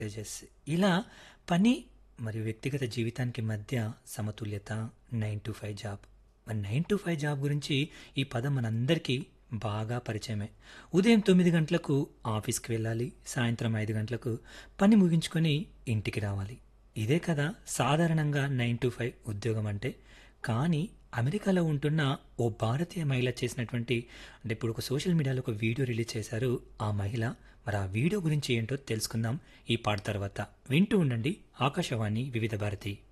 messages ఇలా పని మరియు వ్యక్తిగత జీవితానికి మధ్య సమతుల్యత నైన్ టు ఫైవ్ జాబ్ మరి నైన్ టు ఫైవ్ జాబ్ గురించి ఈ పదం మనందరికీ బాగా పరిచయమే ఉదయం తొమ్మిది గంటలకు ఆఫీస్కి వెళ్ళాలి సాయంత్రం ఐదు గంటలకు పని ముగించుకొని ఇంటికి రావాలి ఇదే కదా సాధారణంగా నైన్ టు ఫైవ్ ఉద్యోగం అంటే కానీ అమెరికాలో ఉంటున్న ఓ భారతీయ మహిళ చేసినటువంటి అంటే ఇప్పుడు ఒక సోషల్ మీడియాలో ఒక వీడియో రిలీజ్ చేశారు ఆ మహిళ మరి ఆ వీడియో గురించి ఏంటో తెలుసుకుందాం ఈ పాట తర్వాత వింటూ ఉండండి ఆకాశవాణి వివిధ భారతి